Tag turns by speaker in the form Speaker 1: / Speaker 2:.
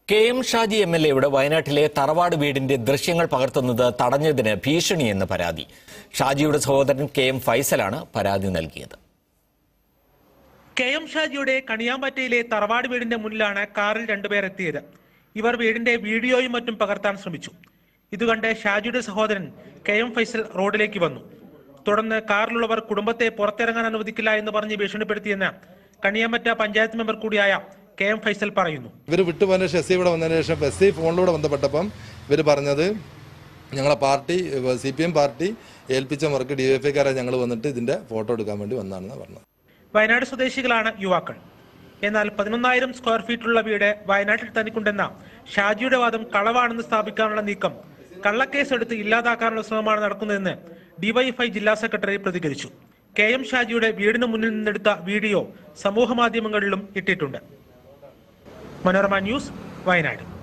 Speaker 1: K M Shaji M L എയുടെ വയനാട്ടിലെ തറവാട് വീടിന്റെ ദൃശ്യങ്ങൾ പകർത്തുന്നത് തടഞ്ഞതിന് ഭീഷണിയെന്ന് പരാതി ഷാജിയുടെ സഹോദരൻ കെ എം ഫൈസലാണ് പരാതി നൽകിയത്
Speaker 2: കെ എം ഷാജിയുടെ കണിയാമ്പറ്റയിലെ തറവാട് വീടിന്റെ മുന്നിലാണ് കാറിൽ രണ്ടുപേർ എത്തിയത് ഇവർ വീടിന്റെ വീഡിയോയും മറ്റും പകർത്താൻ ശ്രമിച്ചു ഇതുകണ്ട് ഷാജിയുടെ സഹോദരൻ കെ എം ഫൈസൽ റോഡിലേക്ക് വന്നു തുടർന്ന് കാറിലുള്ളവർ കുടുംബത്തെ പുറത്തിറങ്ങാൻ അനുവദിക്കില്ല എന്ന് പറഞ്ഞ് ഭീഷണിപ്പെടുത്തിയെന്ന് കണിയാമ്പറ്റ പഞ്ചായത്ത് മെമ്പർ കൂടിയായ കെ എം ഫൈസൽ പറയുന്നു
Speaker 3: ഇവർ വിട്ടുപോയതിന് ശേഷം എസ് ഇവിടെ വന്നതിന് ശേഷം എസ് സി ഫോണിലൂടെ ബന്ധപ്പെട്ടപ്പം ഇവർ പറഞ്ഞത് ഞങ്ങളെ party C P M party ഏൽപ്പിച്ച മുറക്ക് ഡി എഫ് ഐക്കാരെ ഞങ്ങൾ വന്നിട്ട് ഇതിന്റെ ഫോട്ടോ എടുക്കാൻ വേണ്ടി വന്നാണെന്ന് പറഞ്ഞത്
Speaker 2: വയനാട് സ്വദേശികളാണ് യുവാക്കൾ എന്നാൽ പതിനൊന്നായിരം സ്ക്വയർ ഫീറ്റുള്ള വീട് വയനാട്ടിൽ തനിക്കുണ്ടെന്ന ഷാജിയുടെ വാദം കളവാണെന്ന് സ്ഥാപിക്കാനുള്ള നീക്കം കള്ളക്കേസ് എടുത്ത് ഇല്ലാതാക്കാനുള്ള ശ്രമമാണ് നടക്കുന്നതെന്ന് ഡിവൈഎഫ്ഐ ജില്ലാ സെക്രട്ടറി പ്രതികരിച്ചു കെ എം ഷാജിയുടെ വീടിന് മുന്നിൽ നിന്നെടുത്ത വീഡിയോ സമൂഹ മാധ്യമങ്ങളിലും ഇട്ടിട്ടുണ്ട് മനോരമ ന്യൂസ് വയനാട്